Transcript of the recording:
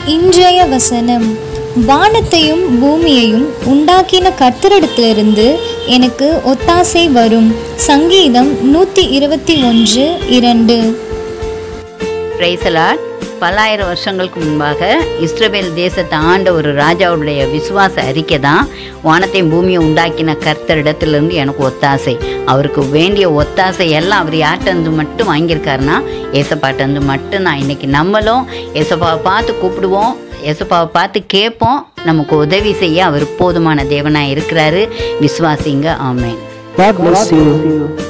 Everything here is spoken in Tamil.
இன்றைய வசனம் வானத்தையும் பூமியையும் உண்டாக்கின கர்த்தரிடத்திலிருந்து எனக்கு ஒத்தாசை வரும் சங்கீதம் நூற்றி இருபத்தி ஒன்று இரண்டு பிரைசலாட் பல்லாயிரம் வருஷங்களுக்கு முன்பாக இஸ்ரவேல் தேசத்தை ஆண்ட ஒரு ராஜாவுடைய விசுவாச அறிக்கை தான் வானத்தையும் பூமியை உண்டாக்கின கர்த்தரிடத்திலிருந்து எனக்கு ஒத்தாசை அவருக்கு வேண்டிய ஒத்தாசை எல்லாம் அவர் யார்கிட்ட மட்டும் வாங்கியிருக்காருன்னா ஏசப்பாட்டேருந்து மட்டும் நான் இன்னைக்கு நம்மளும் ஏசப்பாவை பார்த்து கூப்பிடுவோம் ஏசப்பாவை பார்த்து கேட்போம் நமக்கு உதவி செய்ய அவர் போதுமான தேவனாக இருக்கிறாரு விசுவாசிங்க ஆமேன் God bless you.